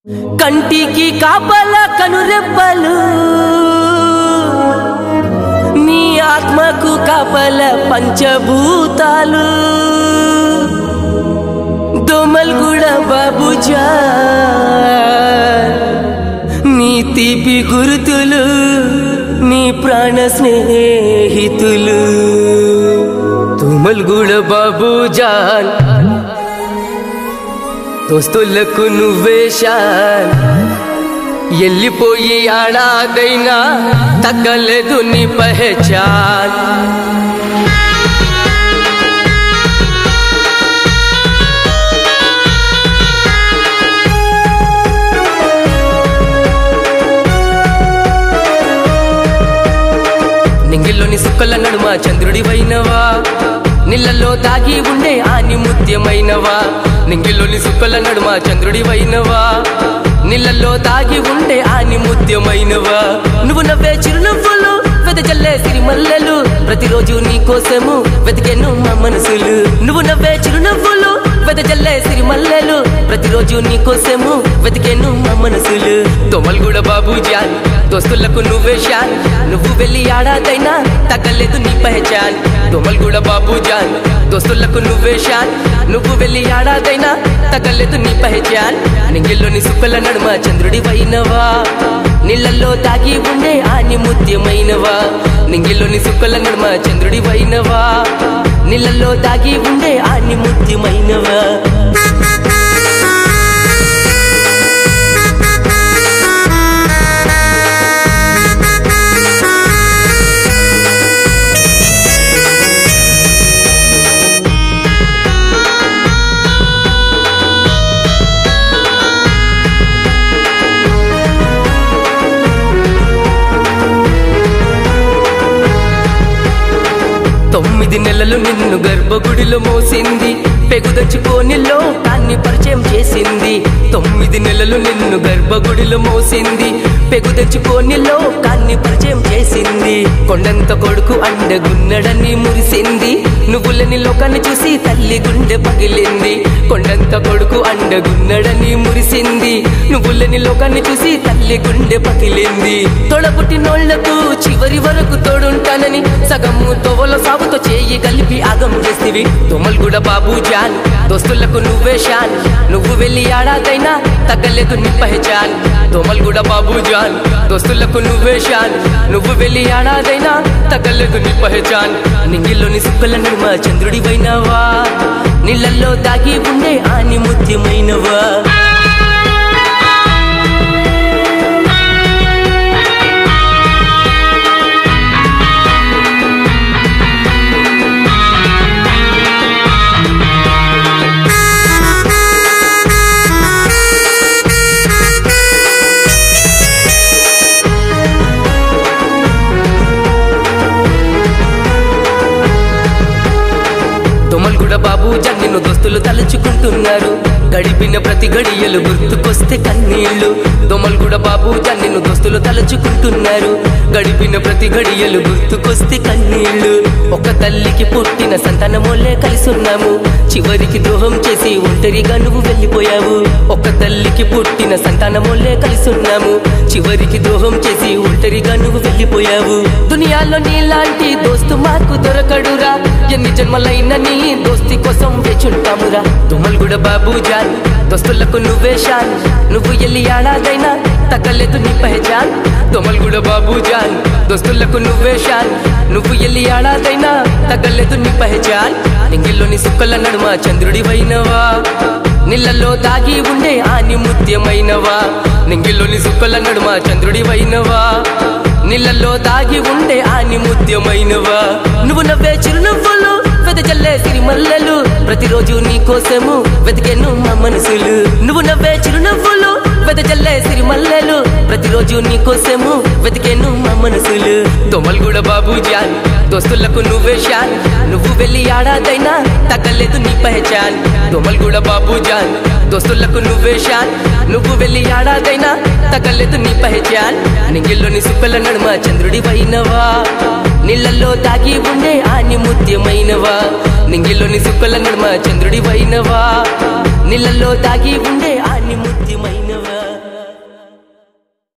కంటికి కాపల కనురెప్పలు నీ ఆత్మకు కాపల పంచభూతాలు దోమల్ కూడా బాబుజా నీ తీపి గురుతులు నీ ప్రాణ స్నేహితులు దోమల్ కూడా బాబుజాన్ దోస్తులకు నువ్వే షాన్ ఎల్లిపోయి ఆడాదైనా తగ్గలేదు నీ పహచాన్ నింగిల్లోని సుక్కల నడుమ చంద్రుడి వైనవా నీళ్ళల్లో దాగి ఉండే ఆని ముత్యమైనవా నింగిల్లోని సుక్కల నడుమ చంద్రుడి వైనవా నీళ్ళల్లో దాగి ఉండే ఆని ముత్యమైనవా నువ్వు నవ్వే చిరునవ్వులు వెదజల్లే సిరిమల్లెలు ప్రతిరోజు నీ కోసము వెతికెను మా మనసులు నువ్వు నవ్వే చిరునవ్వులు వెదజల్లే సిరిమల్లెలు ప్రతిరోజు నీ కోసము వెతికెను మా మనసులు దోమలు కూడా బాబు జాన్ దోస్తులకు నువ్వే షాన్ నువ్వు వెళ్ళి ఆడాదైనా తగ్గలేదు నీ పహచాన్ దోమలు కూడా బాబు జాన్ దోస్తులకు నువ్వే షాన్ నువ్వు వెళ్ళి ఆడాదైనా తగ్గలేదు నీ పహచాన్ నింగిల్లోని సుక్కల నడుమ చంద్రుడి వైనవా నీళ్ళల్లో దాగి ఉండే ఆని ముత్యమైనవా నింగిల్లోని సుక్కల నడుమ చంద్రుడి వైనవా నీళ్ళల్లో దాగి ఉండే ఆని ముత్యమైనవా తొమ్మిది నెలలు నిన్ను గర్భగుడిలో మోసింది పెగుదచ్చుకోని లోకాన్ని పరిచయం చేసింది తొమ్మిది నెలలు నిన్ను గర్భగుడిలో మోసింది పెగుదచ్చుకోని లోకాన్ని పరిచయం చేసింది కొండంత కొడుకు అండగున్నడని మురిసింది నువ్వులని లోకాన్ని చూసి తల్లి గుండె పగిలింది కొండంత కొడుకు అండగున్నడని మురిసింది నువ్వులని లోకాన్ని చూసి తల్లి గుండె పగిలింది తొడబుట్టినోళ్లకు చివరి వరకు తోడుంటానని సగము తోవలో సాగుతో చేయి కలిపి ఆగం చేస్తివి తొమల్ కూడా బాబు జాన్ దోస్తులకు నువ్వే షాన్ నువ్వు వెళ్ళి ఆడాదైనా తగ్గలేదు నీ పహచాన్ తోమల్ కూడా బాబు జాన్ దోస్తులకు నువ్వే షాన్ నువ్వు వెళ్ళి ఆడాదైనా తగ్గలేదు నీ పహచాన్ నింగిల్లోని సుక్కల నడుమ చంద్రుడి వైనవా నీళ్ళల్లో దాగి ఉండే ఆని ముత్యమైనవా దొమల్గూడ బాబు జన్నిను దోస్తులు తలుచుకుంటున్నారు గడిపిన ప్రతి గడియలు గుర్తుకొస్తే కన్నీళ్లు దొమల్గూడ బాబు జన్నిను దోస్తులు తలుచుకుంటున్నారు గడిపిన ప్రతి గడియలు గుర్తుకొస్తే కన్నీళ్లు ఒక తల్లికి పుట్టిన సంతానమోలే కలిసి ఉన్నాము చివరికి ద్రోహం చేసి ఒంటరిగా నువ్వు వెళ్ళిపోయావు ఒక తల్లికి పుట్టిన సంతానమోలే కలిసి ఉన్నాము చివరికి ద్రోహం చేసి ఒంటరిగా నువ్వు వెళ్ళిపోయావు దునియాలో నీలాంటి దోస్తు మాకు దొరకడురా ఎన్ని జన్మలైన నీ దోస్తి కోసం వేచుంటామురా తుమ్మల్ కూడా బాబు జాన్ దోస్తులకు నువ్వే షాన్ నువ్వు ఎల్లి ఆడాదైనా తగ్గలేదు నీ పహచాన్ తుమ్మల్ కూడా బాబు జాన్ దోస్తులకు నువ్వే షాన్ నువ్వు ఎల్లి ఆడాదైనా తగ్గలేదు నీ పహచాన్ నింగిల్లోని సుక్కల నడుమ చంద్రుడి వైనవా నీళ్ళల్లో దాగి ఉండే ఆని ముత్యమైనవా నింగిల్లోని సుక్కల నడుమ చంద్రుడి వైనవా నీళ్ళల్లో దాగి ఉండే ఆని ముత్యమైనవా నువ్వు నవ్వే చిరునవ్వులు వెదజల్లే సిరిమల్లెలు ప్రతిరోజు నీ కోసము వెతికెను మా మనసులు నువ్వు నవ్వే చిరునవ్వులు వెదజల్లే సిరిమల్లెలు ప్రతిరోజు నీ కోసము వెతికెను మా మనసులు దొమల్ కూడా బాబు జాన్ దోస్తులకు నువ్వే షాన్ నువ్వు వెళ్ళి ఆడాదైనా తగ్గలేదు నీ పహచాన్ దొమల్ కూడా బాబు జాన్ దోస్తులకు నువ్వే షాన్ నువ్వు వెళ్ళి ఆడాదైనా తగ్గలేదు నీ పహచాన్ నింగిల్లోని సుక్కల నడుమ చంద్రుడి వైనవా నీళ్ళల్లో దాగి ఉండే ఆని ముత్యమైనవా నింగిల్లోని సుక్కల నడుమ చంద్రుడి వైనవా నీళ్ళల్లో దాగి ఉండే ఆని